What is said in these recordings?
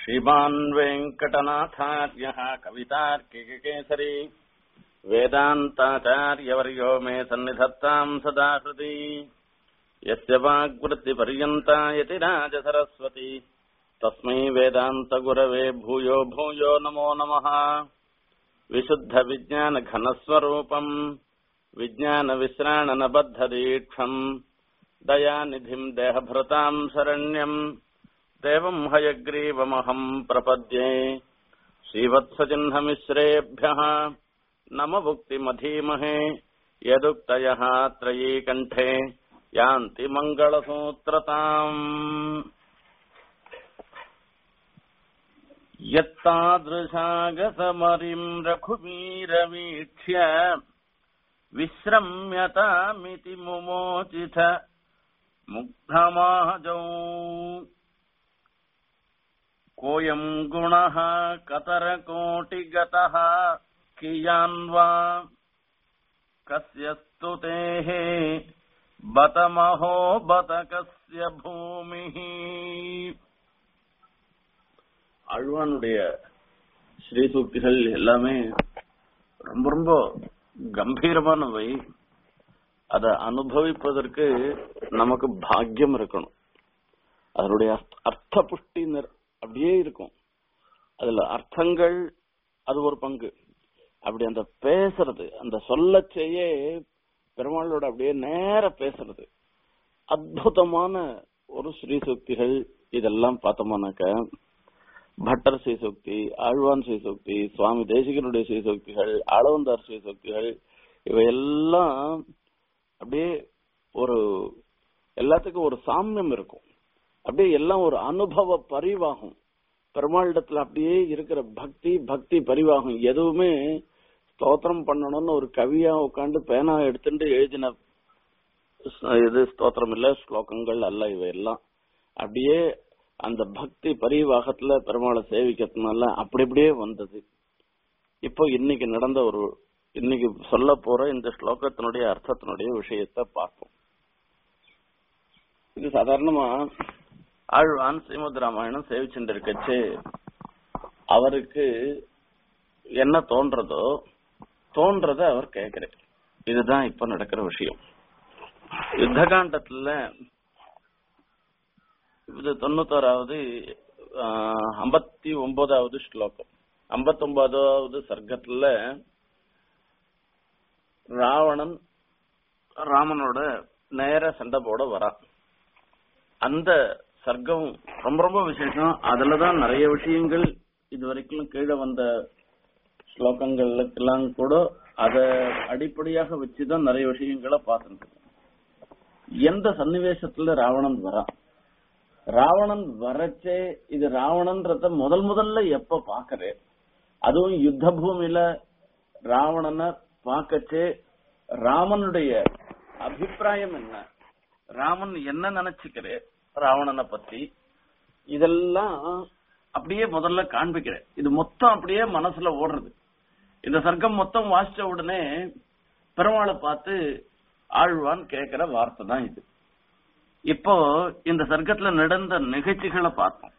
श्रीमान् वेङ्कटनाथार्यः कवितार्किककेसरी वेदान्ताचार्यवर्यो मे सन्निधत्ताम् सदा हृदि यस्य वाग्वृत्तिपर्यन्ता यतिराजसरस्वती तस्मै वेदान्तगुरवे भूयो भूयो नमो नमः विशुद्धविज्ञानघनस्वरूपम् विज्ञानविश्राणनबद्धदीक्षम् दयानिधिम् देहभृताम् शरण्यम् देवम् हयग्रीवमहम् प्रपद्ये श्रीवत्सचिह्नमिश्रेभ्यः नम भुक्तिमधीमहे यदुक्तयः त्रयीकण्ठे यान्ति मङ्गलसूत्रताम् यत्तादृशागसमरिम् रघुवीरवीक्ष्य विश्रम्यतामिति मुमोचिथ मुग्धमाजौ कोऽयम् गुणः कतरकोटिगतः कियान्वा कस्य स्तुतेः बत महो बत कस्य பூமிः ஆழ்வானுடைய ஸ்ரீசூக்திகள் எல்லாமே ரொம்ப ரொம்ப கம்பீரமானவை அதை அனுபவிப்பதற்கு நமக்கு பாக்கியம் இருக்கணும் அதனுடைய அர்த்த புஷ்டி அப்படியே இருக்கும் அதுல அர்த்தங்கள் அது ஒரு பங்கு அப்படி அந்த பேசுறது அந்த சொல்லச்சேயே பெருமாளோட அப்படியே நேர பேசுறது அற்புதமான ஒரு ஸ்ரீசூக்திகள் இதெல்லாம் பார்த்தோம்னாக்க பட்டர் ஸ்ரீசூக்தி ஆழ்வான் ஸ்ரீசூக்தி சுவாமி தேசிகனுடைய ஸ்ரீசூக்திகள் ஆளவந்தார் ஸ்ரீசூக்திகள் இவையெல்லாம் அப்படியே ஒரு எல்லாத்துக்கும் ஒரு சாமியம் இருக்கும் அப்படியே எல்லாம் ஒரு அனுபவ பரிவாகும் பெருமாளிடத்துல அப்படியே இருக்கிற பக்தி பக்தி பரிவாகும் எதுவுமே ஸ்தோத்திரம் பண்ணணும்னு ஒரு கவியா உட்காந்து பேனா எடுத்துட்டு எழுதின இது ஸ்தோத்திரம் இல்ல ஸ்லோகங்கள் அல்ல இவையெல்லாம் அப்படியே அந்த பக்தி பரிவாகத்துல பெருமாளை சேவிக்கிறதுனால அப்படி அப்படியே வந்தது இப்போ இன்னைக்கு நடந்த ஒரு இன்னைக்கு சொல்ல போற இந்த ஸ்லோகத்தினுடைய அர்த்தத்தினுடைய விஷயத்த பார்ப்போம் இது சாதாரணமா ஆழ்வான் ஸ்ரீமத் ராமாயணம் சேவிச்சுட்டு இருக்கச்சு அவருக்கு என்ன தோன்றதோ தோன்றத அவர் கேட்கிறார் இதுதான் இப்ப நடக்கிற விஷயம் யுத்த காண்டத்துல இது தொண்ணூத்தோராவது ஐம்பத்தி ஒன்பதாவது ஸ்லோகம் ஐம்பத்தி ஒன்பதாவது சர்க்கத்துல ராவணன் ராமனோட நேர சண்டை போட வரான் அந்த சர்க்கம் ரொம்ப ரொம்ப விசேஷம் அதுலதான் நிறைய விஷயங்கள் இது வரைக்கும் கீழே வந்த ஸ்லோகங்களுக்கெல்லாம் கூட அத அடிப்படையாக வச்சுதான் நிறைய விஷயங்களை பார்த்துட்டு எந்த சன்னிவேசத்துல ராவணன் வரான் ராவணன் வரச்சே இது ராவணன்றத முதல் முதல்ல எப்ப பாக்குறேன் அதுவும் யுத்த பூமியில ராவணனை பார்க்கச்சே ராமனுடைய அபிப்பிராயம் என்ன ராமன் என்ன நினைச்சுக்கிறே ராவணனை பத்தி இதெல்லாம் அப்படியே முதல்ல காண்பிக்கிறேன் இது மொத்தம் அப்படியே மனசுல ஓடுறது இந்த சர்க்கம் மொத்தம் வாசிச்ச உடனே பெருமாளை பார்த்து ஆழ்வான் கேட்கிற வார்த்தை தான் இது இப்போ இந்த சர்க்கத்துல நடந்த நிகழ்ச்சிகளை பார்த்தோம்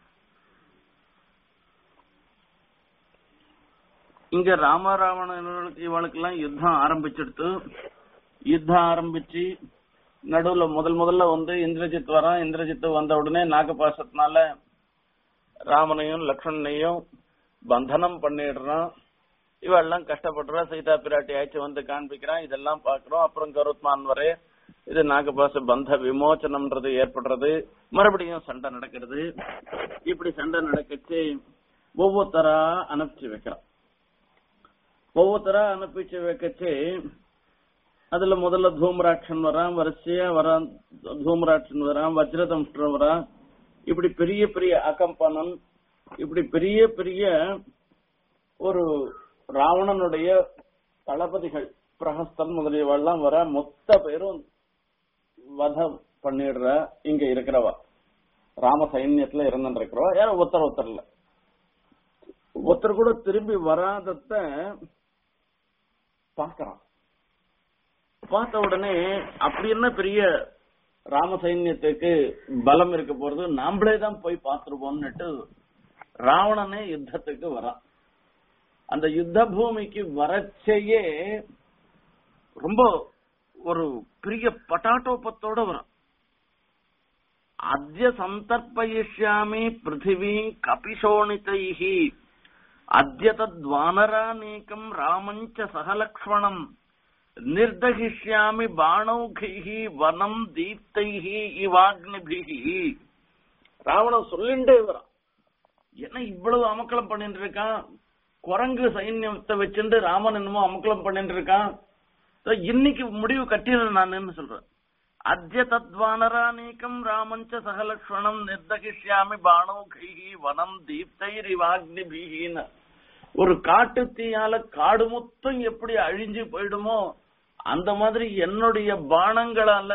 இங்க ராமராவணனுக்கு இவளுக்கெல்லாம் யுத்தம் ஆரம்பிச்செடுத்து யுத்தம் ஆரம்பிச்சு நடுவுல முதல் முதல்ல வந்து இந்திரஜித் வரான் இந்திரஜித் வந்த உடனே நாகபாசத்தினால ராமனையும் லக்ஷ்மணையும் பந்தனம் பண்ணிடுறான் இவெல்லாம் கஷ்டப்படுறா சீதா பிராட்டி ஆய்ச்சி வந்து காண்பிக்கிறான் இதெல்லாம் பாக்குறோம் அப்புறம் கருத்மான் வரே இது நாகபாச பந்த விமோச்சனம்ன்றது ஏற்படுறது மறுபடியும் சண்டை நடக்கிறது இப்படி சண்டை நடக்கச்சு ஒவ்வொருத்தரா அனுப்பிச்சு வைக்கிறான் ஒவ்வொருத்தரா அனுப்பிச்சு வைக்கச்சு அதுல முதல்ல தூமராட்சன் வரான் வரிசையா வரான் தூமராட்சன் வரான் வஜ்ரதம்ஷ்டர் வரான் இப்படி பெரிய பெரிய அகம்பனன் இப்படி பெரிய பெரிய ஒரு ராவணனுடைய தளபதிகள் பிரகஸ்தன் முதலியவெல்லாம் வர மொத்த பேரும் வதம் பண்ணிடுற இங்க இருக்கிறவா ராம சைன்யத்துல இருந்துட்டு இருக்கிறவா யாரும் ஒருத்தர் ஒருத்தர்ல ஒருத்தர் கூட திரும்பி வராதத பாக்குறான் பார்த்த உடனே அப்படி என்ன பெரிய ராம சைன்யத்துக்கு பலம் இருக்க போறது நாமளே தான் போய் பார்த்துருவோம்னுட்டு ராவணனே யுத்தத்துக்கு வரான் அந்த யுத்த பூமிக்கு வரச்சேயே ரொம்ப ஒரு பெரிய பட்டாட்டோப்பத்தோட வரான் அத்ய சந்தர்ப்பயிஷ்யாமி பிருத்திவி கபிஷோணிதைஹி அத்ய தத்வானராநீகம் ராமஞ்ச சகலக்ஷ்மணம் நிர்தகிஷ்யாமி பாணௌகைஹி வனம் தீப்தைஹி இவாக்னிபிஹி ராவணன் சொல்லிண்டே வரான் என்ன இவ்வளவு அமக்கலம் பண்ணிட்டு இருக்கான் குரங்கு சைன்யத்தை வச்சுட்டு ராமன் என்னமோ அமக்கலம் பண்ணிட்டு இருக்கான் இதோ இன்னைக்கு முடிவு கட்டிடுறேன் நான் சொல்றேன் அத்ய தத்வானராநீகம் ராமஞ்ச சகலக்ஷ்மணம் நிர்தகிஷ்யாமி பாணௌகைஹி வனம் தீப்தைரிவாக்னிபிஹின்னு ஒரு காட்டு தீயால காடு மொத்தம் எப்படி அழிஞ்சு போயிடுமோ அந்த மாதிரி என்னுடைய பானங்களால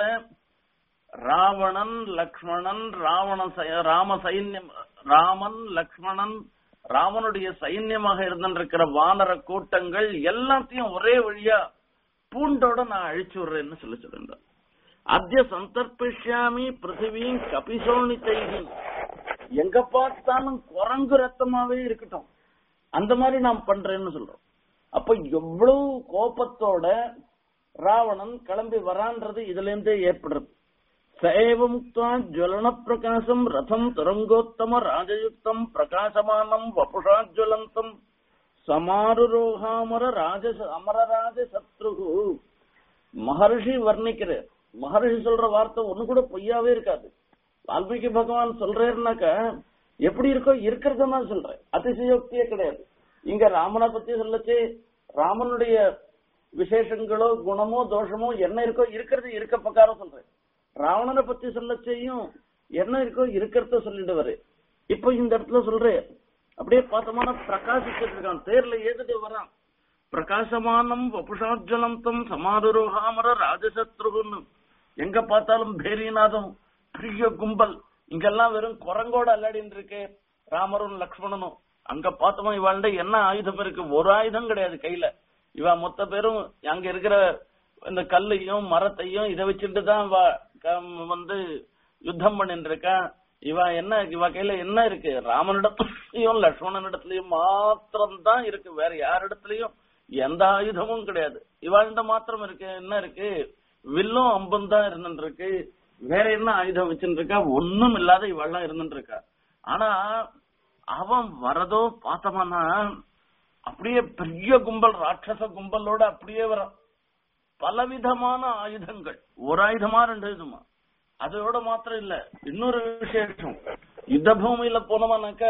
ராவணன் லக்ஷ்மணன் ராவண சை- ராம சைன்யம் ராமன் லக்ஷ்மணன் ராமனுடைய சைன்யமாக இருந்திருக்கிற வானர கூட்டங்கள் எல்லாத்தையும் ஒரே வழியா பூண்டோட நான் அழிச்சு விடுறேன்னு சொல்லி சொல்லியிருந்தேன் அத்திய சந்தர்ப்பிஷ்யாமி பிருத்திவியும் கபிசோனித்தைகி எங்க பார்த்தாலும் குரங்கு ரத்தமாவே இருக்கட்டும் அந்த மாதிரி நான் பண்றேன்னு சொல்றோம் அப்ப எவ்வளவு கோபத்தோட ராவணன் கிளம்பி வரான்றது இதுல இருந்தே ஏற்படுறது சைவ முக்தா ஜுவலன பிரகாசம் ரதம் துரங்கோத்தம ராஜயுக்தம் பிரகாசமானம் வபுஷா ஜுவலந்தம் சமாருரோகாமர ராஜ அமரராஜ சத்ருகு மகர்ஷி வர்ணிக்கிறார் மகர்ஷி சொல்ற வார்த்தை ஒண்ணு கூட பொய்யாவே இருக்காது வால்மீகி பகவான் சொல்றேன்னாக்க எப்படி இருக்கோ இருக்கிறத நான் சொல்றேன் அதிசயோக்தியே கிடையாது இங்க ராமனை பத்தி சொல்லச்சு ராமனுடைய விசேஷங்களோ குணமோ தோஷமோ என்ன இருக்கோ இருக்கிறது இருக்க பிரகாரம் சொல்றேன் ராவணனை பத்தி சொல்லச்சேயும் என்ன இருக்கோ இருக்கிறத சொல்லிடுவாரு இப்போ இந்த இடத்துல சொல்றேன் அப்படியே பார்த்தோம்னா பிரகாசிச்சுட்டு இருக்கான் தேர்ல ஏதுட்டு வரான் பிரகாசமானம் வபுஷாஜலந்தம் சமாதுரோகாமர ராஜசத்ருன்னு எங்க பார்த்தாலும் பேரிநாதம் பெரிய கும்பல் இங்கெல்லாம் வெறும் குரங்கோட அல்லாடின்னு இருக்கு ராமரும் லக்ஷ்மணனும் அங்க பார்த்தோமா இவாண்ட என்ன ஆயுதம் இருக்கு ஒரு ஆயுதம் கிடையாது கையில இவ மொத்த பேரும் அங்க இருக்கிற இந்த கல்லையும் மரத்தையும் இதை வச்சுட்டு தான் இவ க- வந்து யுத்தம் பண்ணிட்டு இருக்கா இவ என்ன இவ கையில என்ன இருக்கு ராமனிடத்துலயும் லக்ஷ்மணனிடத்துலயும் மாத்திரம் தான் இருக்கு வேற யாரிடத்துலயும் எந்த ஆயுதமும் கிடையாது இவாழ்ந்த மாத்திரம் இருக்கு என்ன இருக்கு வில்லும் அம்பும் தான் இருந்துட்டு இருக்கு வேற என்ன ஆயுதம் வச்சுட்டு இருக்கா ஒண்ணும் இல்லாத இவெல்லாம் இருந்துட்டு இருக்கா ஆனா அவன் வரதோ பார்த்தோம்னா அப்படியே பெரிய கும்பல் ராட்சச கும்பலோட அப்படியே வரான் பலவிதமான ஆயுதங்கள் ஒரு ஆயுதமா ரெண்டு ஆயுதமா அதோட மாத்திரம் இல்ல இன்னொரு விசேஷம் யுத்த பூமியில போனோம்னாக்க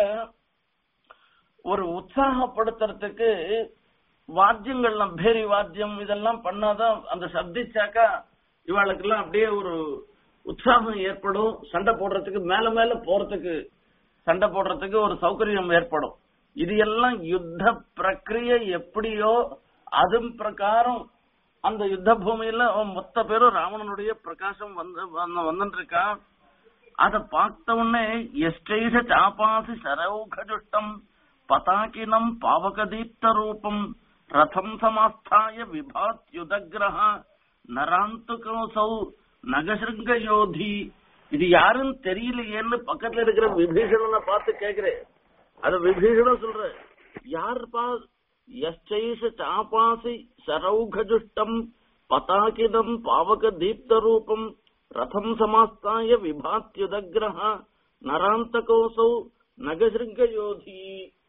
ஒரு உற்சாகப்படுத்துறதுக்கு வாத்தியங்கள்லாம் பேரி வாத்தியம் இதெல்லாம் பண்ணாதான் அந்த சப்திச்சாக்கா இவாளுக்கெல்லாம் அப்படியே ஒரு உற்சாகம் ஏற்படும் சண்டை போடுறதுக்கு மேல மேல போறதுக்கு சண்டை போடுறதுக்கு ஒரு சௌகரியம் ஏற்படும் இது எல்லாம் யுத்த பிரக்கிரிய எப்படியோ அது பிரகாரம் அந்த யுத்த பூமியில அவன் மொத்த பேரும் ராவணனுடைய பிரகாசம் வந்து வந்துட்டு இருக்கான் அத பார்த்த உடனே எஸ்டைஷ சாபாசி சரௌகஜுஷ்டம் பதாகினம் பாவகதீப்த ரூபம் ரதம் சமாஸ்தாய விபாத்யுதகிரஹ நராந்துகோசௌ நகசிருங்க யோதி இது யாருன்னு தெரியலையேன்னு பக்கத்துல இருக்கிற விபீஷணனை பார்த்து கேக்குறேன் அது விபீஷணன் சொல்ற யாருப்பா எஸ்டைஷ சாபாசி சரௌகஜுஷ்டம் பதாகினம் பாவக தீப்த ரூபம் ரதம் சமாஸ்தாய விபாத்யுதகிரஹ நராந்தகோசௌ நகசிருங்க யோதி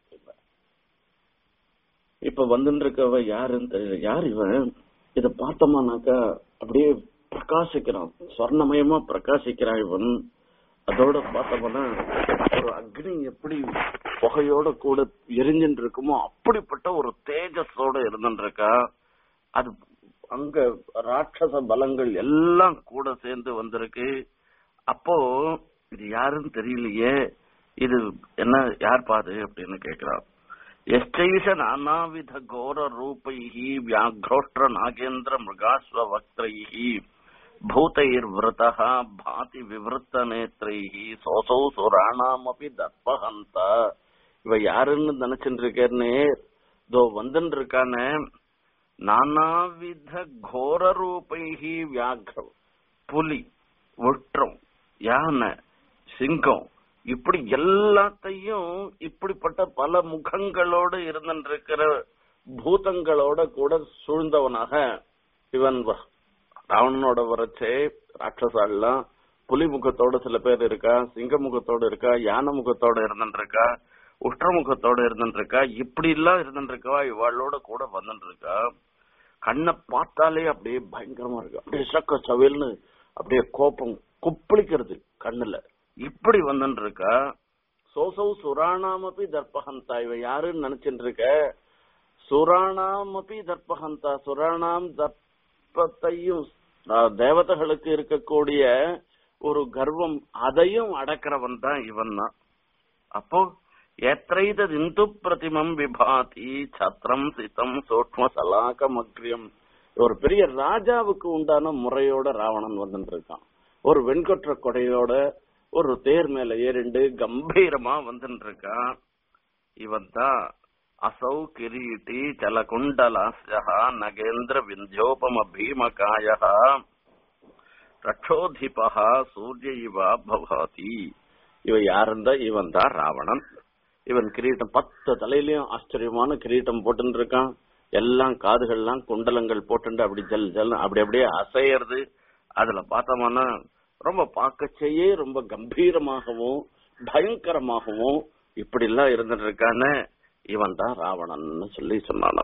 இப்ப வந்துட்டு இருக்கவ யாருன்னு தெரியல யார் இவன் இத பார்த்தோமானாக்கா அப்படியே பிரகாசிக்கிறான் சொர்ணமயமா பிரகாசிக்கிறான் இவன் அதோட பார்த்தோம்னா ஒரு அக்னி எப்படி புகையோட கூட எரிஞ்சுட்டு இருக்குமோ அப்படிப்பட்ட ஒரு தேஜஸோட இருந்துட்டு இருக்கா அது அங்க ராட்சச பலங்கள் எல்லாம் கூட சேர்ந்து வந்திருக்கு அப்போ இது யாருன்னு தெரியலையே இது என்ன யார் பாது அப்படின்னு கேக்குறான் எஷ்டைஷ நானாவித கோர ரூபைஹி வியாக்ரோஷ்ட நாகேந்திர மிருகாஸ்வ வக்திரைஹி பூதைர்விரதः பாதி விவருத்த நேத்ரைஹி சோசௌ சுராணாமபி தர்பஹந்த இவ யாருன்னு நினைச்சுட்டு இருக்கேன்னு இதோ வந்துட்டு இருக்கானே நானாவித கோர ரூபைஹி வியாக்ரம் புலி ஒற்றம் யானை சிங்கம் இப்படி எல்லாத்தையும் இப்படிப்பட்ட பல முகங்களோடு இருந்திருக்கிற பூதங்களோட கூட சூழ்ந்தவனாக இவன் வ- ராவணனோட வரச்சே ராட்சசாலாம் புலி முகத்தோட சில பேர் இருக்கா சிங்க முகத்தோட இருக்கா யானை முகத்தோட இருந்துருக்கா உஷ்ட முகத்தோட இருந்துருக்கா இப்படி எல்லாம் இருந்துருக்கா இவாளோட கூட வந்துருக்கா கண்ணை பார்த்தாலே அப்படியே பயங்கரமா இருக்கு அப்படியே சக்க சவையல்னு அப்படியே கோபம் குப்பளிக்கிறது கண்ணுல இப்படி வந்துட்டு இருக்கா சோசௌ சுராணாமப்பி தர்பகந்தா இவ யாருன்னு நினைச்சிட்டு இருக்க சுராணாமப்பி தர்பகந்தா சுராணாம் தர்ப்பத்தையும் அஹ், தேவதைகளுக்கு இருக்கக்கூடிய ஒரு கர்வம் அதையும் அடக்கிறவன் தான் இவன் தான் அப்போ எத்தைத இந்து பிரதிமம் விபாதி சத்திரம் சித்தம் சூக்ம சலாகமக்ரியம் ஒரு பெரிய ராஜாவுக்கு உண்டான முறையோட ராவணன் வந்துட்டு இருக்கான் ஒரு வெண்கொற்ற கொடையோட ஒரு தேர் மேல ஏறிண்டு கம்பீரமா வந்துட்டு இருக்கான் இவன் தான் அசௌ கிரீட்டி சலகுண்டலாஸ்யா நகேந்திர விந்தியோபம பீமகாய ரட்சோதிபா சூரிய இவா பவாதி இவன் யாருந்தா இவன் தான் ராவணன் இவன் கிரீட்டம் பத்து தலையிலயும் ஆச்சரியமான கிரீட்டம் போட்டுன்னு இருக்கான் எல்லாம் காதுகள்லாம் குண்டலங்கள் போட்டுண்டு அப்படி ஜல் ஜல் அப்படி அப்படியே அசையறது அதுல பார்த்தோம்னா ரொம்ப பார்க்கச்சேயே ரொம்ப கம்பீரமாகவும் பயங்கரமாகவும் இப்படி எல்லாம் இருந்துட்டு இருக்கான்னு இவன் தான் ராவணன்னு சொல்லி சொன்னான்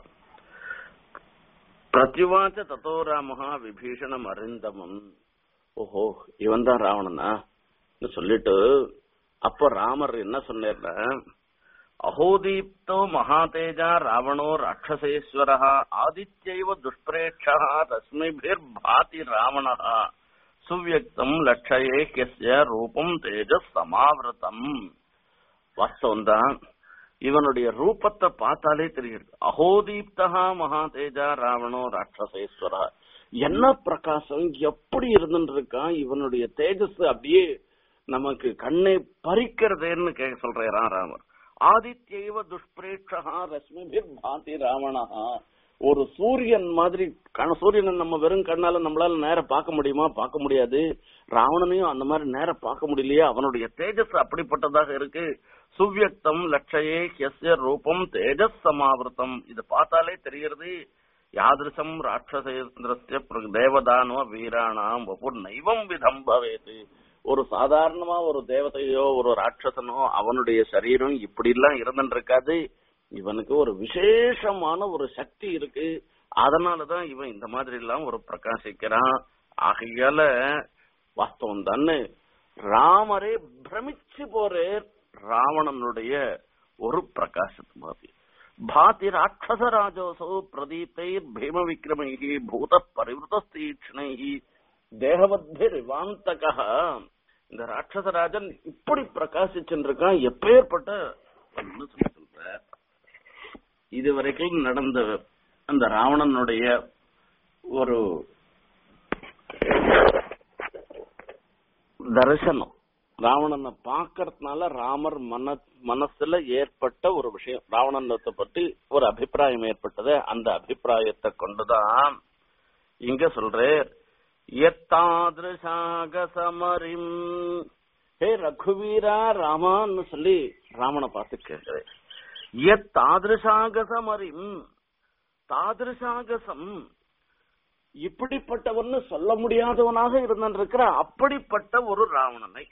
பிரதிவாச்ச தத்தோ ராமஹா விபீஷணம் அரிந்தமன் ஓஹோ இவன் தான் ராவணனா சொல்லிட்டு அப்ப ராமர் என்ன சொன்னார்ல அகோதீப்தோ மகாதேஜா ராவணோ ராட்சசேஸ்வர ஆதித்யைவ துஷ்பிரேட்சா தஸ்மைபிர் பாதி ராவண சுவியக்தம் லட்சயே கிய ரூபம் தேஜஸ் சமாவிரதம் வாஸ்தவம் தான் இவனுடைய ரூபத்தை பார்த்தாலே தெரியுது அகோதீப்தா மகாதேஜா ராவணோ ராட்சசேஸ்வரா என்ன பிரகாசம் எப்படி இருந்துட்டு இருக்கான் இவனுடைய தேஜஸ் அப்படியே நமக்கு கண்ணை பறிக்கிறதேன்னு கேட்க சொல்றாராம் ராமர் ஆதித்யைவ துஷ்பிரேட்சா ரஷ்மிபிர் பாதி ராவணா ஒரு சூரியன் மாதிரி கண- சூரியனை நம்ம வெறும் கண்ணால நம்மளால நேர பார்க்க முடியுமா பார்க்க முடியாது ராவணனையும் அந்த மாதிரி நேர பார்க்க முடியலையே அவனுடைய தேஜஸ் அப்படிப்பட்டதாக இருக்கு சுவ்யக்தம் லட்சயே ஹியஸ்ய ரூபம் தேஜஸ் சமாவிருத்தம் இது பார்த்தாலே தெரிகிறது யாதிருஷம் ராட்சசேந்திரஸ்ய பிர- தேவதானோ வீராணாம் வபுர் நைவம் விதம் பவேது ஒரு சாதாரணமா ஒரு தேவதையோ ஒரு ராட்சசனோ அவனுடைய சரீரம் இப்படி எல்லாம் இருந்துட்டு இருக்காது இவனுக்கு ஒரு விசேஷமான ஒரு சக்தி இருக்கு அதனாலதான் இவன் இந்த மாதிரி எல்லாம் ஒரு பிரகாசிக்கிறான் ஆகையால வாஸ்தவம் தானே ராமரே பிரமிச்சு போறே ராவணனுடைய ஒரு பிரகாசத்து மாதிரி பாதி ராட்சச ராஜோசோ பிரதீப்தை பீம விக்ரமைகி பூத பரிவృతஸ்தீக்ஷ்ணைகி தேகவத்திரிவாந்தக இந்த ராட்சசராஜன் இப்படி பிரகாசிச்சுருக்கான் எப்பேற்பட்ட ஒண்ணு சொல்லி சொல்ற இதுவரைக்கும் நடந்த அந்த ராவணனுடைய ஒரு தரிசனம் ராவணனை பார்க்கறதுனால ராமர் மன மனசுல ஏற்பட்ட ஒரு விஷயம் ராவணனத்தை பத்தி ஒரு அபிப்பிராயம் ஏற்பட்டது அந்த அபிப்பிராயத்தை கொண்டுதான் இங்க சொல்றேன் எத்தாதிருஷாக சமரிம் ஹே ரகுவீரா ராமான்னு சொல்லி ராமனை பார்த்து கேட்கிறேன் எத் தாதிருஷாகசமரிம் தாதிருஷாகசம் இப்படிப்பட்டவன்னு சொல்ல முடியாதவனாக இருந்திருக்கிற அப்படிப்பட்ட ஒரு ராவணனை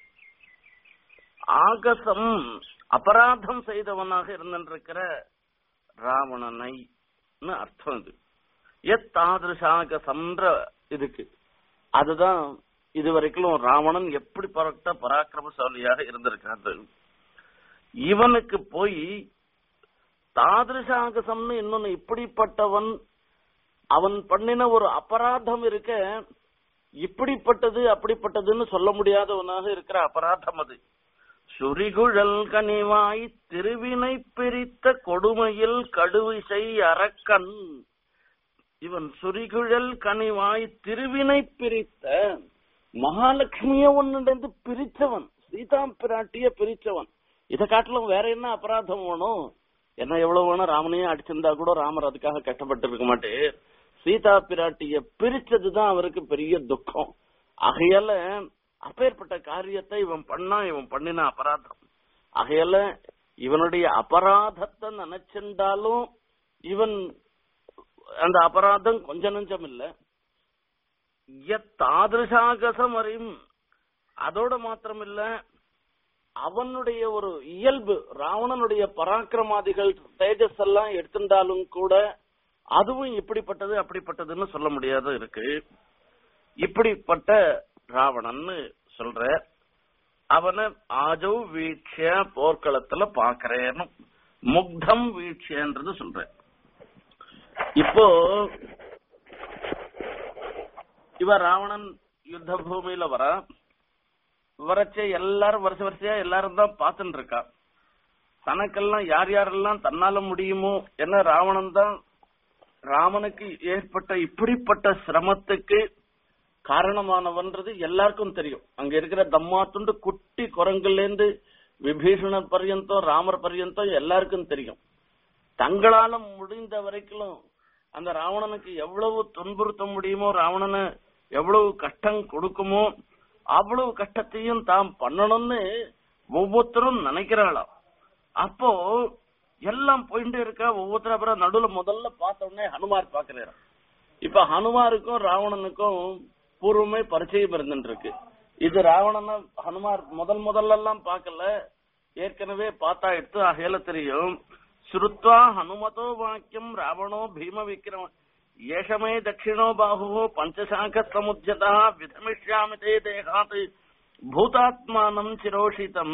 ஆகசம் அபராதம் செய்தவனாக இருந்திருக்கிற ராவணனை அர்த்தம் இது எத் தாதிருஷாகசம்ன்ற இதுக்கு அதுதான் இதுவரைக்கும் ராவணன் எப்படி பரட்ட பராக்கிரமசாலியாக இருந்திருக்காரு இவனுக்கு போய் தாதிருஷாகசம்னு இன்னொன்னு இப்படிப்பட்டவன் அவன் பண்ணின ஒரு அபராதம் இருக்க இப்படிப்பட்டது அப்படிப்பட்டதுன்னு சொல்ல முடியாதவனாக இருக்கிற அபராதம் அது சுரிகுழல் கனிவாய் திருவினை பிரித்த கொடுமையில் கடுவிசை அரக்கன் இவன் சுரிகுழல் கனிவாய் திருவினை பிரித்த மகாலட்சுமிய ஒன்னிடந்து பிரிச்சவன் சீதா பிராட்டிய பிரிச்சவன் இதை காட்டிலும் வேற என்ன அபராதம் வேணும் என்ன எவ்வளவு வேணும் ராமனையும் அடிச்சிருந்தா கூட ராமர் அதுக்காக கஷ்டப்பட்டு இருக்க மாட்டே சீதா பிராட்டிய பிரிச்சதுதான் அவருக்கு பெரிய துக்கம் ஆகையால அப்பேற்பட்ட காரியத்தை இவன் பண்ணா இவன் பண்ணின அபராதம் ஆகையால இவனுடைய அபராதத்தை நினைச்சிருந்தாலும் இவன் அந்த அபராதம் கொஞ்ச நஞ்சம் இல்ல தாதிருஷாகசம் அறியும் அதோட மாத்திரம் இல்ல அவனுடைய ஒரு இயல்பு ராவணனுடைய பராக்கிரமாதிகள் தேஜஸ் எல்லாம் எடுத்திருந்தாலும் கூட அதுவும் இப்படிப்பட்டது அப்படிப்பட்டதுன்னு சொல்ல முடியாத இருக்கு இப்படிப்பட்ட ராவணன்னு சொல்ற அவனை ஆஜவ் வீழ்ச்சிய போர்க்களத்துல பாக்குறேன்னு முக்தம் வீழ்ச்சியன்றது சொல்ற இப்போ இவ ராவணன் யுத்த பூமியில வர வரச்ச எல்லாரும் வருஷ வருஷையா எல்லாரும் தான் பார்த்துட்டு இருக்கா தனக்கெல்லாம் யார் யாரெல்லாம் தன்னால முடியுமோ என்ன ராவணன் தான் ராமனுக்கு ஏற்பட்ட இப்படிப்பட்ட சிரமத்துக்கு காரணமானவன்றது எல்லாருக்கும் தெரியும் அங்க இருக்கிற தம்மாத்துண்டு குட்டி குரங்குல இருந்து விபீஷணர் பர்யந்தம் ராமர் பர்யந்தம் எல்லாருக்கும் தெரியும் தங்களால முடிந்த வரைக்கும் அந்த ராவணனுக்கு எவ்வளவு துன்புறுத்த முடியுமோ ராவணனை எவ்வளவு கஷ்டம் கொடுக்குமோ அவ்வளவு கஷ்டத்தையும் தாம் பண்ணணும்னு ஒவ்வொருத்தரும் நினைக்கிறாளாம் அப்போ எல்லாம் போயிட்டே இருக்கா ஒவ்வொருத்தரும் அப்புறம் நடுவுல முதல்ல பார்த்த உடனே ஹனுமார் பாக்குறாரு இப்ப ஹனுமாருக்கும் ராவணனுக்கும் பூர்வமே பரிச்சயம் இருந்துட்டு இருக்கு இது ராவணனை ஹனுமார் முதல் முதல்ல எல்லாம் பார்க்கல ஏற்கனவே பார்த்தா எடுத்து அகையில தெரியும் ஸ்ருத்வா ஹனுமதோ வாக்கியம் ராவணோ பீம விக்ரம ஏஷமே தட்சிணோ பாஹு பஞ்சசாக சமுத்தியதா விதமிஷ்யாமி தே தேகாத் பூதாத்மானம் சிரோஷிதம்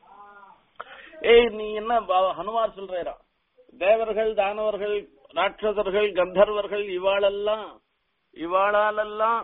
ஏய் நீ என்ன பா- ஹனுமார் சொல்றா தேவர்கள் தானவர்கள் ராட்சசர்கள் கந்தர்வர்கள் இவாளெல்லாம் இவாளாலெல்லாம்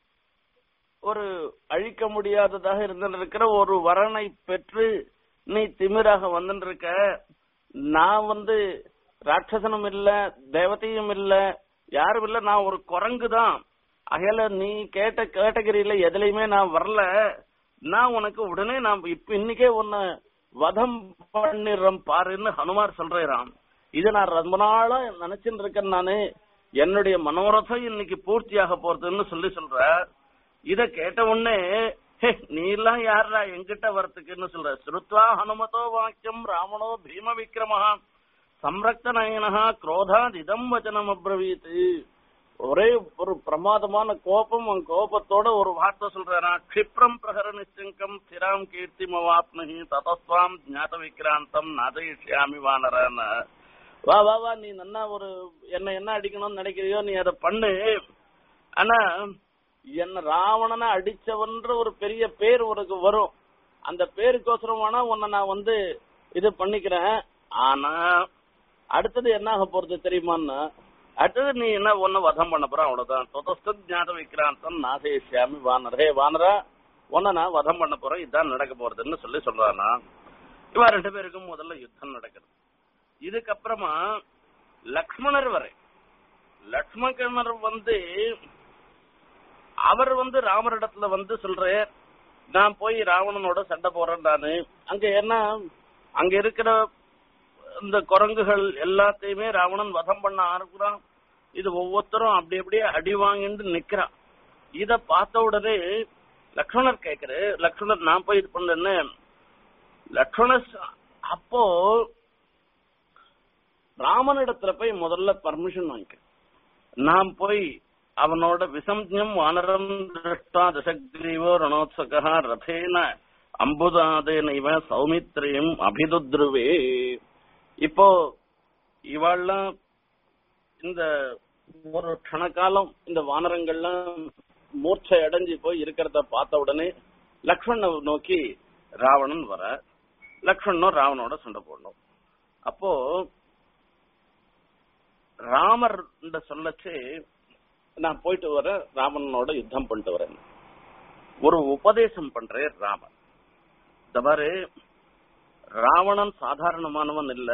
ஒரு அழிக்க முடியாததாக இருந்திருக்கிற ஒரு வரனை பெற்று நீ திமிராக வந்துருக்க நான் வந்து ராட்சசனும் இல்ல தேவதையும் இல்ல யாரும் இல்ல நான் ஒரு குரங்கு தான் அகையில நீ கேட்ட கேட்டகரியில எதுலயுமே நான் வரல நான் உனக்கு உடனே நான் இப்ப இன்னைக்கே உன்னை வதம் பண்ணிடுறேன் பாருன்னு ஹனுமார் சொல்றான் இத நான் ரொம்ப நாளா நினைச்சுட்டு இருக்கேன் நானு என்னுடைய மனோரதம் இன்னைக்கு பூர்த்தியாக போறதுன்னு சொல்லி சொல்ற இத கேட்ட உடனே "ஹே, நீ எல்லாம் யாரா எங்கிட்ட வரத்துக்குன்னு சொல்ற ஸ்ருத்வா ஹனுமதோ வாக்கியம் ராவணோ பீம விக்ரமஹா சம்ரக்த நயனஹா குரோதாத் இதம் வச்சனம் அப்ரவீத் ஒரே ஒரு பிரமாதமான கோபம் அவன் கோபத்தோட ஒரு வார்த்தை சொல்றானா க்ஷிப்ரம் பிரகர நிச்சங்கம் ஸ்திராம் கீர்த்தி மவாப்னஹி ததஸ்வாம் ஞாத விக்ராந்தம் நாதயிஷ்யாமி வானரான வா வா வா நீ நன்னா ஒரு என்ன என்ன அடிக்கணும்னு நினைக்கிறியோ நீ அதை பண்ணு ஆனா என்ன ராவணனை அடிச்சவன்ற ஒரு பெரிய பேர் உனக்கு வரும் அந்த பேருக்கோசரம் வேணா உன்னை நான் வந்து இது பண்ணிக்கிறேன் ஆனா அடுத்தது என்ன ஆக போறது தெரியுமான்னா அடுத்தது நீ என்ன ஒண்ணு வதம் பண்ண போற அவ்வளவுதான் தொதஸ்த ஞாத விக்ராந்தம் நாசேஷியாமி வானர் ஹே வானரா உன்னை நான் வதம் பண்ண போறேன் இதான் நடக்க போறதுன்னு சொல்லி சொல்றானா இவா ரெண்டு பேருக்கும் முதல்ல யுத்தம் நடக்குது இதுக்கப்புறமா லக்ஷ்மணர் வரை லக்ஷ்மணர் வந்து அவர் வந்து ராமரிடத்துல வந்து சொல்றார் நான் போய் ராவணனோட சண்டை போறேன் நானு அங்க என்ன அங்க இருக்கிற இந்த குரங்குகள் எல்லாத்தையுமே ராவணன் வதம் பண்ண ஆரம்பிக்கிறான் இது ஒவ்வொருத்தரும் அப்படி அப்படியே அடி வாங்கிட்டு நிக்கிறான் இத பார்த்த உடனே லக்ஷ்மணர் கேக்குறாரு லக்ஷ்மணர் நான் போய் இது பண்ணேன்னு லக்ஷ்மணர் ச- அப்போ ராமனிடத்துல போய் முதல்ல பர்மிஷன் வாங்கிக்க நான் போய் அவனோட விசம்ஜம் வானரம் திருஷ்டா தசக்ரீவோ ரணோத்சகா ரதேன அம்புதாதேன இவ சௌமித்ரியம் அபிதுத்ருவே இப்போ இவாள்லாம் இந்த ஒரு க்ஷணகாலம் இந்த வானரங்கள்லாம் மூர்ச்சை அடைஞ்சு போய் இருக்கிறத பார்த்த உடனே லக்ஷ்மணனை நோக்கி ராவணன் வர லக்ஷ்மணனும் ராவனோட சண்டை போடணும் அப்போ ராமர் சொல்லச்சு நான் போயிட்டு வரேன் ராமனோட யுத்தம் பண்ணிட்டு வரேன் ஒரு உபதேசம் பண்றேன் ராமன் இந்த மாதிரி ராவணன் சாதாரணமானவன் இல்ல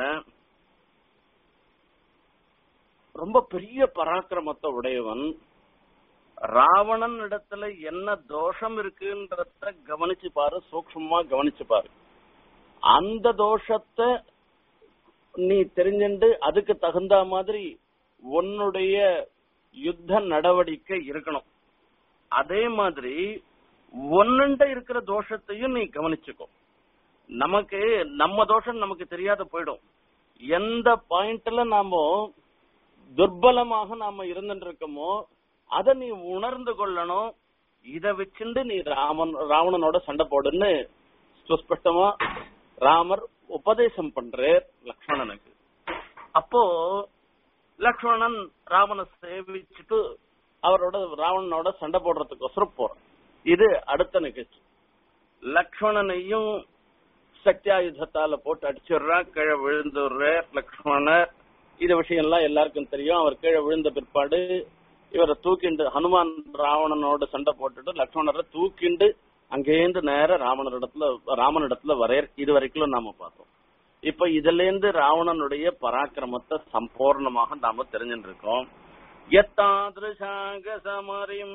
ரொம்ப பெரிய பராக்கிரமத்தை உடையவன் ராவணன் இடத்துல என்ன தோஷம் இருக்குன்றத கவனிச்சு பாரு சூக்ஷ்மமா கவனிச்சு பாரு அந்த தோஷத்தை நீ தெரிஞ்சுண்டு அதுக்கு தகுந்த மாதிரி உன்னுடைய யுத்த நடவடிக்கை இருக்கணும் அதே மாதிரி ஒன்னுண்ட இருக்கிற தோஷத்தையும் நீ கவனிச்சுக்கோ நமக்கு நம்ம தோஷம் நமக்கு தெரியாத போயிடும் எந்த பாயிண்ட்ல நாம துர்பலமாக நாம இருந்துட்டு இருக்கோமோ அதை நீ உணர்ந்து கொள்ளணும் இத வச்சுண்டு நீ ராமன் ராவணனோட சண்டை போடுன்னு சுஸ்பஷ்டமா ராமர் உபதேசம் பண்றார் லக்ஷ்மணனுக்கு அப்போ லக்ஷ்மணன் ராமனை சேவிச்சுட்டு அவரோட ராவணனோட சண்டை போடுறதுக்கோசரம் போறான் இது அடுத்த நிகழ்ச்சி லக்ஷ்மணனையும் சக்தியாயுதத்தால போட்டு அடிச்சிடுறா கீழே விழுந்துடுற லக்ஷ்மணர் இது விஷயம் எல்லாம் எல்லாருக்கும் தெரியும் அவர் கீழே விழுந்த பிற்பாடு இவரை தூக்கிண்டு ஹனுமான் ராவணனோட சண்டை போட்டுட்டு லக்ஷ்மணரை தூக்கிண்டு அங்கேருந்து நேர ராவணரிடத்துல ராமனிடத்துல வரையர் இது வரைக்கும் நாம பார்த்தோம் இப்ப இதுல இருந்து ராவணனுடைய பராக்கிரமத்தை சம்பூர்ணமாக நாம தெரிஞ்சுட்டு இருக்கோம் எத்தாதிருஷாக சமரிம்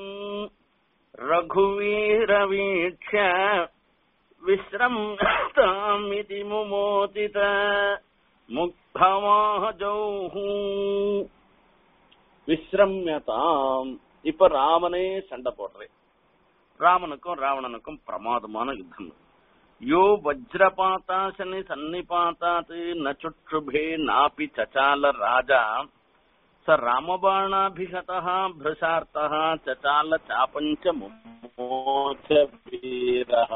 ரகுவீர வீட்ச விஸ்ரம்தாமிதி முமோதித முக்தமாஜௌஹூ விஸ்ரம்யதாம் இப்ப ராமனே சண்டை போடுறேன் ராமனுக்கும் ராவணனுக்கும் பிரமாதமான யுத்தம் யோ வஜ்ரபாத்தாசனி சன்னிபாத்தாத் ந சுற்றுபே நாபி சச்சால ராஜா ச ராமபாணாபிகதः भृशार्तः चचाल चापञ्च முமோச்ச வீரः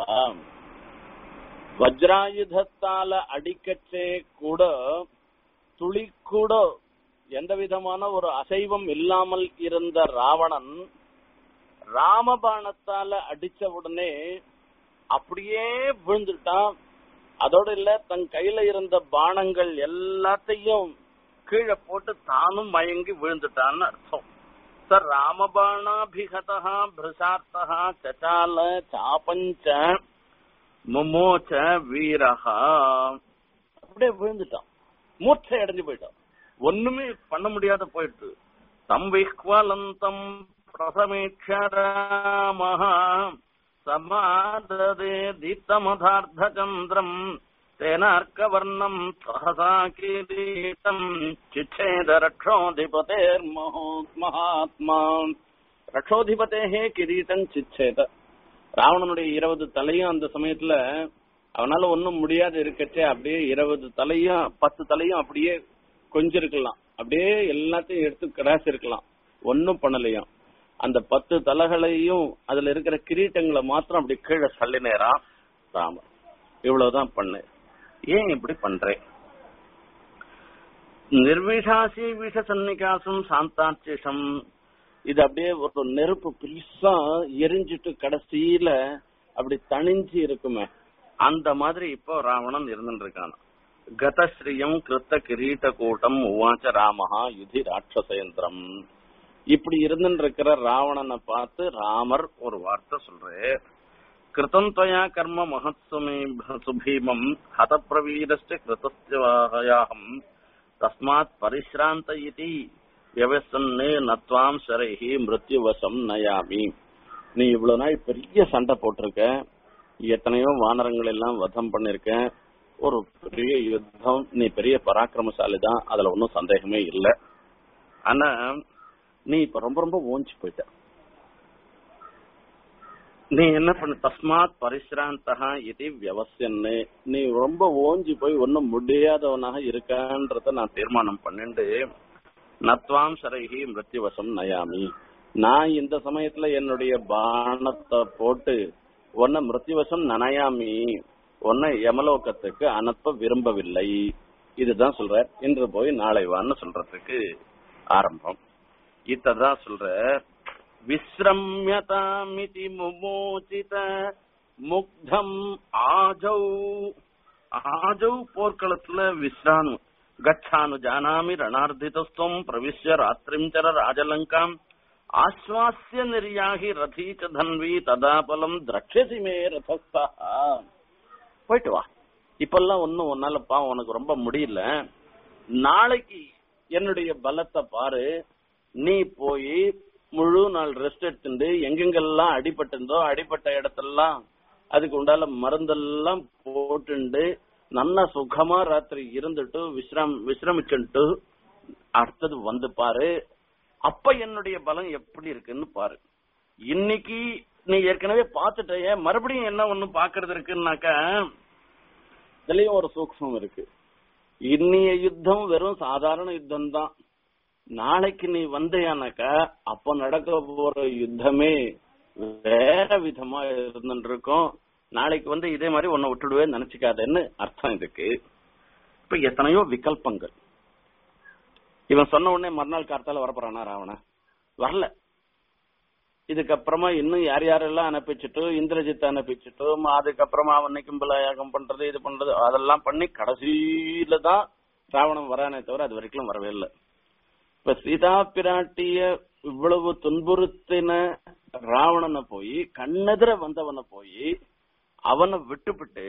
வஜ்ராயுதத்தால அடிக்கச்சே கூட துளி கூட எந்த விதமான ஒரு அசைவம் இல்லாமல் இருந்த ராவணன் ராமபாணத்தால அடிச்ச உடனே அப்படியே விழுந்துட்டான் அதோட இல்ல தன் கையில இருந்த பானங்கள் எல்லாத்தையும் கீழே போட்டு தானும் மயங்கி விழுந்துட்டான்னு அர்த்தம் சார் ராமபாணாபிகதா பிரசார்த்தா சச்சால சாபஞ்ச முமோச்ச வீரஹா அப்படியே விழுந்துட்டான் மூர்ச்சை அடைஞ்சு போயிட்டான் ஒண்ணுமே பண்ண முடியாத போயிட்டு தம் விஹ்வலந்தம் பிரசமேட்சராமஹா சமாததே தீப்தமதார்த்தச்சந்திரம் तेनार्कवर्णम् सहसा किरीटम् चिच्छेद ரட்சோதிபதேர்மஹாத்மா ரட்சோதிபதேஹே கிரீட்டம் சிச்சேத ராவணனுடைய இருபது தலையும் அந்த சமயத்துல அவனால ஒண்ணும் முடியாது இருக்கச்சே அப்படியே இருபது தலையும் பத்து தலையும் அப்படியே கொஞ்சிருக்கலாம் அப்படியே எல்லாத்தையும் எடுத்து கிராஸ் இருக்கலாம் ஒன்னும் பண்ணலையாம் அந்த பத்து தலைகளையும் அதுல இருக்கிற கிரீட்டங்களை மாத்திரம் அப்படி கீழே சல்லினேரா ராமர் இவ்வளவுதான் பண்ணு ஏன் இப்படி பண்றேன் நிர்விஷாசி விஷ சன்னிகாசம் சாந்தாட்சிஷம் இது அப்படியே ஒரு நெருப்பு பெருசா எரிஞ்சிட்டு கடைசியில அப்படி தணிஞ்சு இருக்குமே அந்த மாதிரி இப்போ ராவணன் இருந்துட்டு இருக்கான் கதஸ்ரீயம் கிருத்த கிரீட்ட கூட்டம் உவாச்ச ராமஹா யுதி ராட்சசயந்திரம் இப்படி இருந்துட்டு இருக்கிற ராவணனை பார்த்து ராமர் ஒரு வார்த்தை சொல்றாரு கிருதம் त्वया कर्म महत्सुमे सुभीमम् हतप्रवीरश्च कृतस्य वाहयाहम् तस्मात् परिश्रान्त इति व्यवसन्ने நத்வாம் சரைஹி மிருத்யுவசம் நயாமி நீ இவ்வளவு நாள் பெரிய சண்டை போட்டிருக்க எத்தனையோ வானரங்கள் எல்லாம் வதம் பண்ணிருக்க ஒரு பெரிய யுத்தம் நீ பெரிய பராக்கிரமசாலி தான் அதுல ஒன்றும் சந்தேகமே இல்லை ஆனா நீ இப்ப ரொம்ப ரொம்ப ஓஞ்சி போயிட்ட நீ என்ன பண்ண தஸ்மாத் பரிசிராந்தகா இது வியவசியன்னு நீ ரொம்ப ஓஞ்சி போய் ஒன்னும் முடியாதவனாக இருக்கான்றத நான் தீர்மானம் பண்ணிண்டு நத்வாம் சரைஹி மிருத்யுவசம் நயாமி நான் இந்த சமயத்துல என்னுடைய பானத்தை போட்டு உன்னை மிருத்யுவசம் நனையாமி உன்னை யமலோகத்துக்கு அனுப்ப விரும்பவில்லை இதுதான் சொல்ற இன்று போய் நாளை வான்னு சொல்றதுக்கு ஆரம்பம் இதான் சொல்ற விஸ்ரம்யதாமிதி முமோச்சித முக்தம் ஆஜௌ ஆஜௌ போர்க்களத்துல விஸ்ரானு கச்சானு ஜானாமி ரணார்த்திதஸ்துவம் பிரவிஷ்ய ராத்திரிஞ்சர ராஜலங்காம் ஆஸ்வாசிய நிர்யாகி ரதீ ச தன்வி ததாபலம் திரட்சசி மே ரதஸ்தா போயிட்டு வா இப்பெல்லாம் ஒன்னும் உன்னாலப்பா உனக்கு ரொம்ப முடியல நாளைக்கு என்னுடைய பலத்தை பாரு நீ போய் முழு நாள் ரெஸ்ட் எடுத்துட்டு எங்கெங்கெல்லாம் அடிபட்டிருந்தோ அடிப்பட்ட இடத்தெல்லாம் அதுக்கு உண்டால மருந்தெல்லாம் போட்டுண்டு நல்லா சுகமா ராத்திரி இருந்துட்டு விஸ்ரம் விசிரமிச்சுட்டு அடுத்தது வந்து பாரு அப்ப என்னுடைய பலம் எப்படி இருக்குன்னு பாரு இன்னைக்கு நீ ஏற்கனவே பாத்துட்டே மறுபடியும் என்ன ஒண்ணு பாக்குறது இருக்குன்னாக்கா இதுலயும் ஒரு சூக்மம் இருக்கு இன்னிய யுத்தம் வெறும் சாதாரண யுத்தம் தான் நாளைக்கு நீ வந்தையானாக்கா அப்ப நடக்க போற யுத்தமே வேற விதமா இருந்துட்டு இருக்கும் நாளைக்கு வந்து இதே மாதிரி உன்னை விட்டுடுவே நினைச்சுக்காதேன்னு அர்த்தம் இதுக்கு இப்ப எத்தனையோ விகல்பங்கள் இவன் சொன்ன உடனே மறுநாள் கார்த்தால வரப்போறானா ராவண வரல இதுக்கப்புறமா இன்னும் யார் யாரெல்லாம் அனுப்பிச்சுட்டு இந்திரஜித் அனுப்பிச்சுட்டு அதுக்கப்புறமா அவனை கும்பலாயாகம் பண்றது இது பண்றது அதெல்லாம் பண்ணி கடைசியில தான் ராவணன் வரானே தவிர அது வரைக்கும் வரவே இல்லை இப்ப சீதா பிராட்டிய இவ்வளவு துன்புறுத்தின ராவணனை போய் கண்ணெதிர வந்தவனை போய் அவனை விட்டுவிட்டு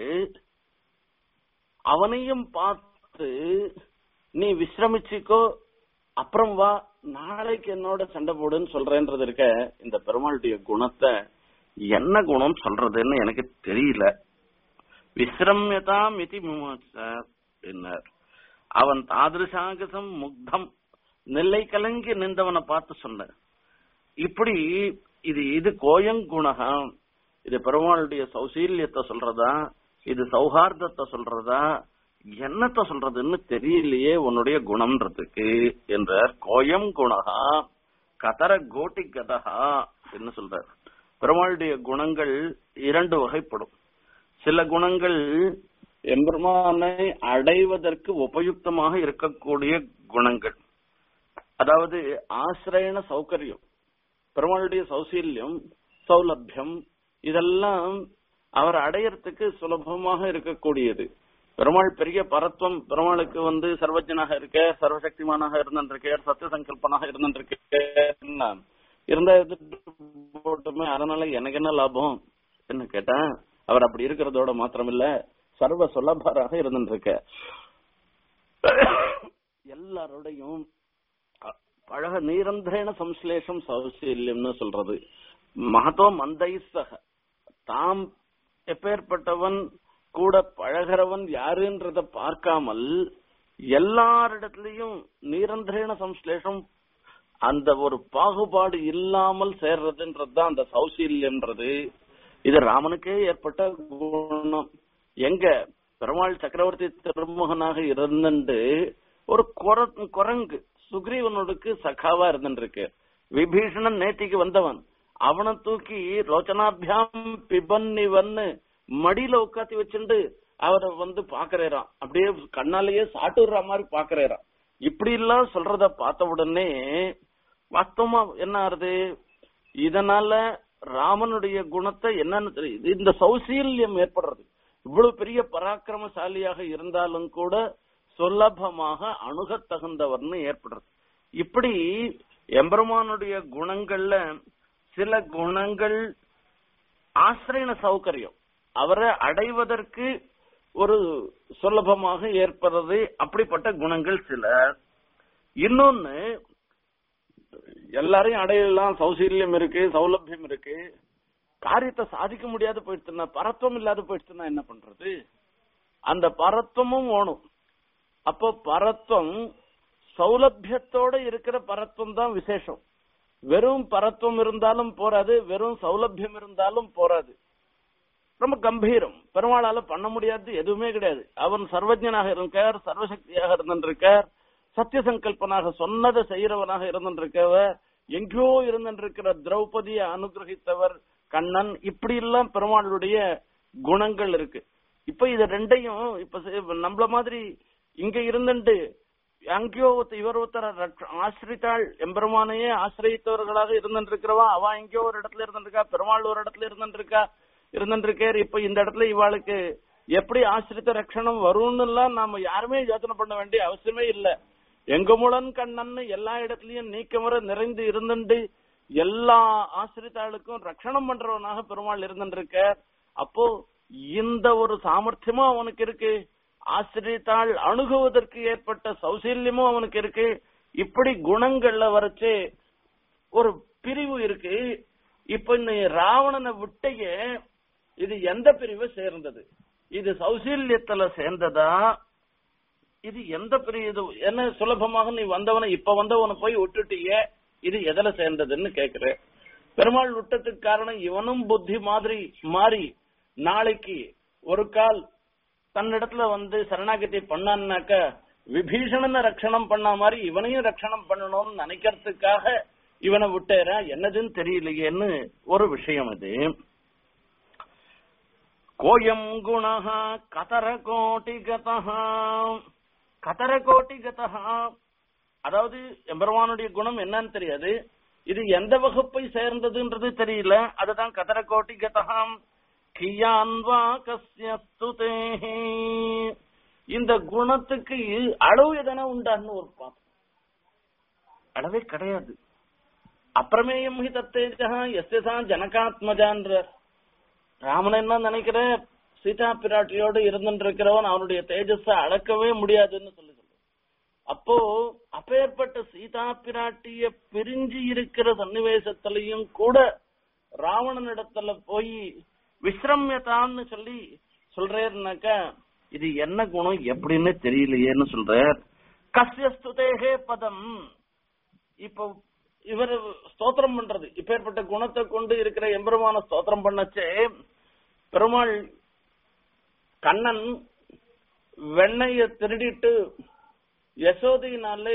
அவனையும் பார்த்து நீ விசிரமிச்சுக்கோ அப்புறம் வா நாளைக்கு என்னோட சண்டை போடுன்னு சொல்றேன்றது இருக்க இந்த பெருமாளுடைய குணத்தை என்ன குணம் சொல்றதுன்னு எனக்கு தெரியல விசிரமியதாம் இதி பின்னர் அவன் தாதிருஷாகசம் முக்தம் நெல்லை கலங்கி நின்றவனை பார்த்து சொன்ன இப்படி இது இது கோயங்குணகம் இது பெருமாளுடைய சௌசீல்யத்தை சொல்றதா இது சௌஹார்தத்தை சொல்றதா என்னத்த சொல்றதுன்னு தெரியலையே உன்னுடைய குணம்ன்றதுக்கு என்றார் கோயம் குணகா கதர கோட்டி கதகா என்ன சொல்றார் பெருமாளுடைய குணங்கள் இரண்டு வகைப்படும் சில குணங்கள் எம்பெருமானை அடைவதற்கு உபயுக்தமாக இருக்கக்கூடிய குணங்கள் அதாவது ஆசிரியன சௌகரியம் பெருமாளுடைய சௌசீல்யம் சௌலபியம் இதெல்லாம் அவர் அடையறதுக்கு சுலபமாக இருக்கக்கூடியது பெருமாள் பெரிய பரத்வம் பெருமாளுக்கு வந்து சர்வஜனாக இருக்க சர்வசக்திமானாக இருந்திருக்கார் சத்திய சங்கல்பனாக இருந்திருக்கார் இருந்தா போட்டுமே அதனால எனக்கு என்ன லாபம் என்ன கேட்டா அவர் அப்படி இருக்கிறதோட மாத்திரமில்ல சர்வ சுலபராக இருந்திருக்க எல்லாரோடையும் பழக நீரந்திரேன சம்ஸ்லேஷம் சௌசல்யம்னு சொல்றது மகத்தோ மந்தை சக தாம் எப்பேற்பட்டவன் கூட பழகிறவன் யாருன்றத பார்க்காமல் எல்லாரிடத்திலையும் நீரந்திரேன சம்ஸ்லேஷம் அந்த ஒரு பாகுபாடு இல்லாமல் சேர்றதுன்றதுதான் அந்த சௌசீல்யம்ன்றது இது ராமனுக்கே ஏற்பட்ட குணம் எங்க பெருமாள் சக்கரவர்த்தி திருமுகனாக இருந்துட்டு ஒரு குரங்கு சுக்ரீவனுக்கு சகாவா இருந்துருக்கு விபீஷணன் நேத்திக்கு வந்தவன் அவனை தூக்கி ரோச்சனாபியாம் பிபன்னிவன்னு மடியில உட்காத்தி வச்சுட்டு அவரை வந்து பாக்குறாராம் அப்படியே கண்ணாலேயே சாட்டுற மாதிரி பாக்குறாராம் இப்படி எல்லாம் சொல்றத பார்த்த உடனே வாஸ்தவமா என்ன ஆறுது இதனால ராமனுடைய குணத்தை என்னன்னு தெரியுது இந்த சௌசீல்யம் ஏற்படுறது இவ்வளவு பெரிய பராக்கிரமசாலியாக இருந்தாலும் கூட சுலபமாக அணுகத் தகுந்தவர்னு ஏற்படுறது இப்படி எம்பெருமானுடைய குணங்கள்ல சில குணங்கள் ஆசிரியன சௌகரியம் அவரை அடைவதற்கு ஒரு சுலபமாக ஏற்படுறது அப்படிப்பட்ட குணங்கள் சில இன்னொன்னு எல்லாரையும் அடையலாம் சௌசீல்யம் இருக்கு சௌலபியம் இருக்கு காரியத்தை சாதிக்க முடியாது போயிடுச்சுன்னா பரத்துவம் இல்லாத போயிடுச்சுன்னா என்ன பண்றது அந்த பரத்துவமும் ஓணும் அப்போ பரத்துவம் சௌலபியத்தோட இருக்கிற பரத்துவம் தான் விசேஷம் வெறும் பரத்துவம் இருந்தாலும் போராது வெறும் சௌலபியம் இருந்தாலும் போராது ரொம்ப கம்பீரம் பெருமாளால பண்ண முடியாது எதுவுமே கிடையாது அவன் சர்வஜனாக இருக்கார் சர்வசக்தியாக இருந்திருக்கார் சத்திய சங்கல்பனாக சொன்னதை செய்யறவனாக இருந்திருக்கவர் எங்கேயோ இருந்திருக்கிற திரௌபதியை அனுகிரகித்தவர் கண்ணன் இப்படி எல்லாம் பெருமாளுடைய குணங்கள் இருக்கு இப்ப இது ரெண்டையும் இப்ப நம்மள மாதிரி இங்க இருந்துட்டு அங்கேயோ இவர் ஒருத்தர் ஆசிரித்தாள் எம்பெருமானையே ஆசிரியத்தவர்களாக இருந்துருக்கிறவா அவ எங்கேயோ ஒரு இடத்துல இருந்துருக்கா பெருமாள் ஒரு இடத்துல இருந்துருக்கா இருந்துருக்கார் இப்ப இந்த இடத்துல இவாளுக்கு எப்படி ஆசிரித்த ரட்சணம் வரும்னு எல்லாம் நாம யாருமே யோசனை பண்ண வேண்டிய அவசியமே இல்ல எங்க முழன் கண்ணன் எல்லா இடத்துலயும் நீக்கமர நிறைந்து இருந்துண்டு எல்லா ஆசிரித்தாளுக்கும் ரட்சணம் பண்றவனாக பெருமாள் இருந்துருக்க அப்போ இந்த ஒரு சாமர்த்தியமும் அவனுக்கு இருக்கு ஆசிரியத்தாள் அணுகுவதற்கு ஏற்பட்ட சௌசல்யமும் அவனுக்கு இருக்கு இப்படி குணங்கள்ல வரைச்சு ஒரு பிரிவு இருக்கு இப்ப இந்த ராவணனை விட்டைய இது எந்த பிரிவை சேர்ந்தது இது சௌசல்யத்துல சேர்ந்ததா இது எந்த பிரிவு இது என்ன சுலபமாக நீ வந்தவனை இப்ப வந்தவனை போய் விட்டுட்டியே இது எதுல சேர்ந்ததுன்னு கேக்குற பெருமாள் விட்டதுக்கு காரணம் இவனும் புத்தி மாதிரி மாறி நாளைக்கு ஒரு கால் தன்னிடத்துல வந்து சரணாகதி பண்ணான்னாக்க விபீஷணனை ரட்சணம் பண்ண மாதிரி இவனையும் ரட்சணம் பண்ணணும்னு நினைக்கிறதுக்காக இவனை விட்டேரா என்னதுன்னு தெரியலையேன்னு ஒரு விஷயம் இது கோயம் குணः கதரகோட்டிகதः கதரகோட்டிகதः அதாவது எம்பெருமானுடைய குணம் என்னன்னு தெரியாது இது எந்த வகுப்பை சேர்ந்ததுன்றது தெரியல அதுதான் கதரகோட்டிகதம் கியான்வா கஸ்ய ஸ்துதேஹே இந்த குணத்துக்கு அளவு எதனா உண்டான்னு ஒரு பாத்து அளவே கிடையாது அப்புறமேயம் ஹி தத்தேஜா எஸ்யசா ஜனகாத்மஜான்ற ராமன் என்ன நினைக்கிற சீதா பிராட்டியோடு இருந்துட்டு இருக்கிறவன் அவனுடைய தேஜஸ அளக்கவே முடியாதுன்னு சொல்லி சொல்லு அப்போ அப்பேற்பட்ட சீதா பிராட்டிய பிரிஞ்சு இருக்கிற சன்னிவேசத்திலையும் கூட ராவணனிடத்துல போய் விஸ்ரம்யதான்னு சொல்லி சொல்றேன்னாக்கா இது என்ன குணம் எப்படின்னு தெரியலையேன்னு சொல்றார் கஸ்ய ஸ்துதேகே பதம் இப்போ இவர் ஸ்தோத்திரம் பண்றது இப்பேற்பட்ட குணத்தை கொண்டு இருக்கிற எம்பெருமான ஸ்தோத்திரம் பண்ணச்சே பெருமாள் கண்ணன் வெண்ணைய திருடிட்டு யசோதையினாலே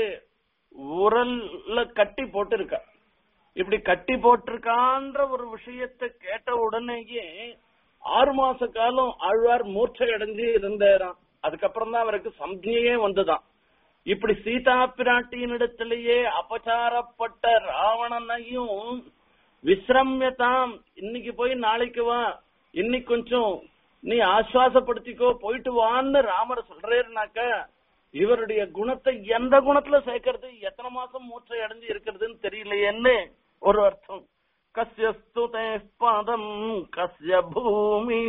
உரல்ல கட்டி போட்டிருக்கா இப்படி கட்டி போட்டிருக்கான்ற ஒரு விஷயத்தை கேட்ட உடனேயே ஆறு மாச காலம் ஆழ்வார் மூர்ச்சை அடைஞ்சு இருந்தாராம் அதுக்கப்புறம் தான் அவருக்கு சம்ஜையே வந்துதான் இப்படி சீதா பிராட்டியினிடத்திலேயே அபச்சாரப்பட்ட ராவணனையும் விஸ்ரம்யதாம் இன்னைக்கு போய் நாளைக்கு வா இன்னைக்கு கொஞ்சம் நீ ஆஸ்வாசப்படுத்திக்கோ போயிட்டு வான்னு ராமர் சொல்றேன்னாக்க இவருடைய குணத்தை எந்த குணத்துல சேர்க்கறது எத்தனை மாசம் மூச்சை அடைஞ்சு இருக்கிறதுன்னு தெரியலையேன்னு ஒரு அர்த்தம் கஸ்ய ஸ்துதே பதம் கஸ்ய பூமி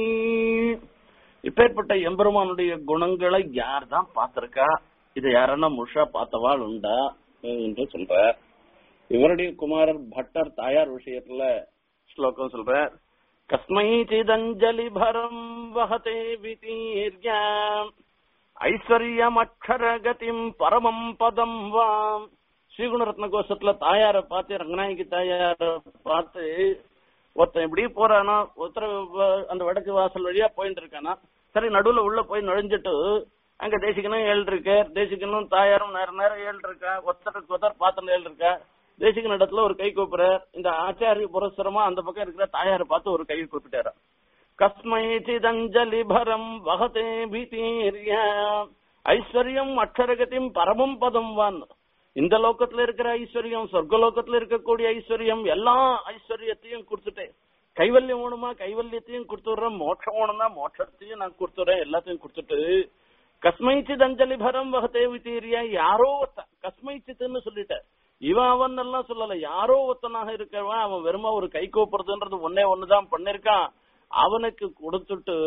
இப்பேற்பட்ட எம்பெருமானுடைய குணங்களை யார் தான் பார்த்திருக்கா இதை யாரன்னா முழுஷா பார்த்தவாள் உண்டா என்று சொல்ற இவருடைய குமாரர் பட்டர் தாயார் விஷயத்துல ஸ்லோகம் சொல்ற கஸ்மை சிதஞ்சலி பரம் வகதே விதீர்யாம் ஐஸ்வர்யம் அக்ஷரகதிம் பரமம் பதம் வாம் ஸ்ரீகுணரத்ன கோஷத்துல தாயார பார்த்து ரங்கநாயகி தாயார பார்த்து ஒருத்தன் இப்படி போறானா ஒருத்தர் வ- அந்த வடக்கு வாசல் வழியா போயிட்டு இருக்கானா சரி நடுவுல உள்ள போய் நுழைஞ்சிட்டு அங்க தேசிகனும் ஏழு இருக்கு தேசிகனும் தாயாரும் நேரம் நேரம் ஏழு இருக்கா ஒருத்தருக்கு ஒருத்தர் பாத்திரம் ஏழு இருக்கா தேசிகன் இடத்துல ஒரு கை கூப்புறார் இந்த ஆச்சாரிய புரஸ்தரமா அந்த பக்கம் இருக்கிற தாயாரை பார்த்து ஒரு கை கூப்பிட்டாரா கஸ்மை சிதஞ்சலி பரம் வகதே பீதீர்ய ஐஸ்வர்யம் அக்ஷரகத்தின் பரமம் பதம் வான் இந்த லோகத்துல இருக்கிற ஐஸ்வர்யம் சொர்க்க லோகத்துல இருக்கக்கூடிய ஐஸ்வர்யம் எல்லா ஐஸ்வர்யத்தையும் கொடுத்துட்டேன் கைவல்யம் வேணுமா கைவல்யத்தையும் கொடுத்துடுறேன் மோட்சம் வேணும்னா மோட்சத்தையும் நான் கொடுத்துறேன் எல்லாத்தையும் கொடுத்துட்டு கஸ்மைச்சித் அஞ்சலி பரம் வகதே வித்தீரியா யாரோ ஒருத்தன் கஸ்மைச்சித்துன்னு சொல்லிட்டேன் இவன் அவன் எல்லாம் சொல்லல யாரோ ஒருத்தனாக இருக்கிறவன் அவன் வெறுமா ஒரு கை கோப்புறதுன்றது ஒன்னே ஒண்ணுதான் பண்ணிருக்கான் அவனுக்கு கொடுத்துட்டு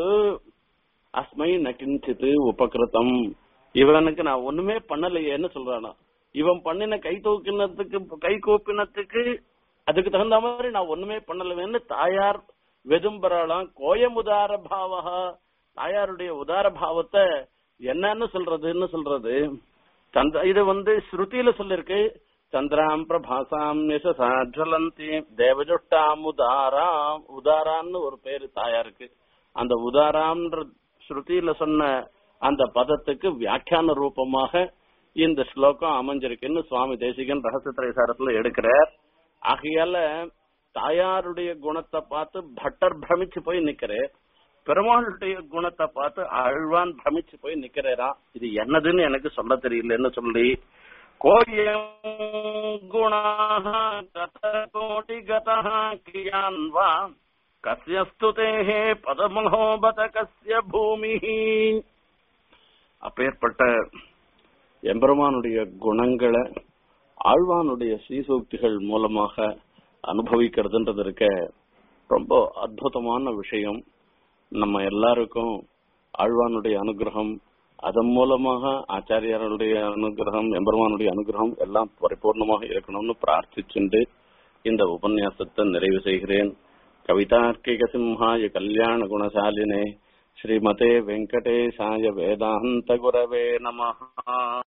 அஸ்மை நகிஞ்சித்து உபகிருதம் இவனுக்கு நான் ஒண்ணுமே பண்ணலையேன்னு சொல்றானா இவன் பண்ணின கை தூக்கினத்துக்கு கை கூப்பினத்துக்கு அதுக்கு தகுந்த மாதிரி நான் ஒண்ணுமே பண்ணலவேன்னு தாயார் வெதும்பராளாம் கோயமுதார பாவகா தாயாருடைய உதார பாவத்தை என்னன்னு சொல்றதுன்னு சொல்றது சந்திர இது வந்து ஸ்ருதியில சொல்லிருக்கு சந்திராம் பிரபாசாம் யசசா ஜலந்தி தேவஜுஷ்டாம் உதாராம் உதாரான்னு ஒரு பேரு தாயாருக்கு அந்த உதாராம்ன்ற ஸ்ருதியில சொன்ன அந்த பதத்துக்கு வியாக்கியான ரூபமாக இந்த ஸ்லோகம் அமைஞ்சிருக்குன்னு சுவாமி தேசிகன் ரகசிய சாரத்துல எடுக்கிறார் ஆகையால தாயாருடைய குணத்தை பார்த்து பட்டர் பிரமிச்சு போய் நிக்கிறார் பெருமாளுடைய குணத்தை பார்த்து அழ்வான் பிரமிச்சு போய் நிக்கிறேரா இது என்னதுன்னு எனக்கு சொல்ல தெரியலன்னு சொல்லி கோயம் குணாக கோடி கதா கியான்வா கஸ்ய ஸ்துதேஹே பதமோபத கஸ்ய பூமி அப்பேற்பட்ட எம்பெருமானுடைய குணங்களை ஆழ்வானுடைய ஸ்ரீசூக்திகள் மூலமாக அனுபவிக்கிறதுன்றது இருக்க ரொம்ப அற்புதமான விஷயம் நம்ம எல்லாருக்கும் ஆழ்வானுடைய அனுகிரகம் அதன் மூலமாக ஆச்சாரியாருடைய அனுகிரகம் எம்பெருமானுடைய அனுகிரகம் எல்லாம் பரிபூர்ணமாக இருக்கணும்னு பிரார்த்திச்சுண்டு இந்த உபன்யாசத்தை நிறைவு செய்கிறேன் கவிதார்க்கிக சிம்ஹாய கல்யாண குணசாலினே ஸ்ரீமதே வெங்கடேஷாய வேதாந்த குரவே நமஹ